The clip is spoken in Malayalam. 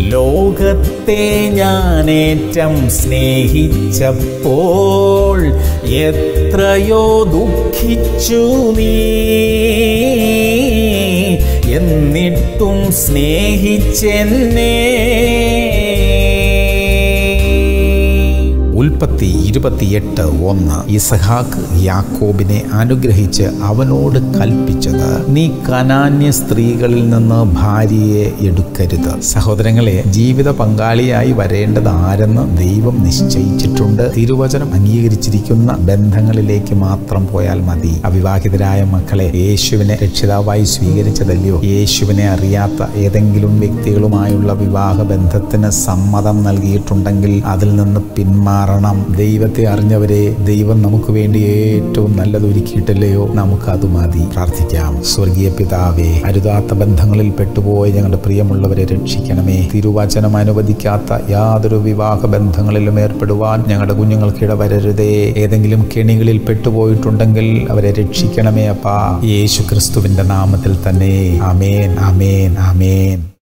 ലോകത്തെ ഞാനേറ്റം സ്നേഹിച്ചപ്പോൾ എത്രയോ ദുഃഖിച്ചു നീ എന്നിട്ടും സ്നേഹിച്ചെന്നേ ഉൽപ്പത്തി ഇരുപത്തിയെട്ട് ഒന്ന് ഇസഹാക്ക് യാക്കോബിനെ അനുഗ്രഹിച്ച് അവനോട് കൽപ്പിച്ചത് നീ കനാന്യ സ്ത്രീകളിൽ നിന്ന് ഭാര്യയെ എടുക്കരുത് സഹോദരങ്ങളെ ജീവിത പങ്കാളിയായി വരേണ്ടത് ആരെന്ന് ദൈവം നിശ്ചയിച്ചിട്ടുണ്ട് തിരുവചനം അംഗീകരിച്ചിരിക്കുന്ന ബന്ധങ്ങളിലേക്ക് മാത്രം പോയാൽ മതി അവിവാഹിതരായ മക്കളെ യേശുവിനെ രക്ഷിതാവായി സ്വീകരിച്ചതല്ലയോ യേശുവിനെ അറിയാത്ത ഏതെങ്കിലും വ്യക്തികളുമായുള്ള വിവാഹ ബന്ധത്തിന് സമ്മതം നൽകിയിട്ടുണ്ടെങ്കിൽ അതിൽ നിന്ന് പിന്മാറണം ദൈവത്തെ അറിഞ്ഞവരെ ദൈവം നമുക്ക് വേണ്ടി ഏറ്റവും നല്ലത് ഒരുക്കിയിട്ടല്ലയോ നമുക്ക് അത് മതി പ്രാർത്ഥിക്കാം സ്വർഗീയ പിതാവേ അരുതാത്ത ബന്ധങ്ങളിൽ പെട്ടുപോയ ഞങ്ങളുടെ പ്രിയമുള്ളവരെ രക്ഷിക്കണമേ തിരുവചനം അനുവദിക്കാത്ത യാതൊരു വിവാഹ ബന്ധങ്ങളിലും ഏർപ്പെടുവാൻ ഞങ്ങളുടെ കുഞ്ഞുങ്ങൾക്ക് ഇടവരരുതേ ഏതെങ്കിലും കെണികളിൽ പെട്ടുപോയിട്ടുണ്ടെങ്കിൽ അവരെ രക്ഷിക്കണമേ അപ്പാ യേശു ക്രിസ്തുവിന്റെ നാമത്തിൽ തന്നെ അമേൻ അമേൻ അമേൻ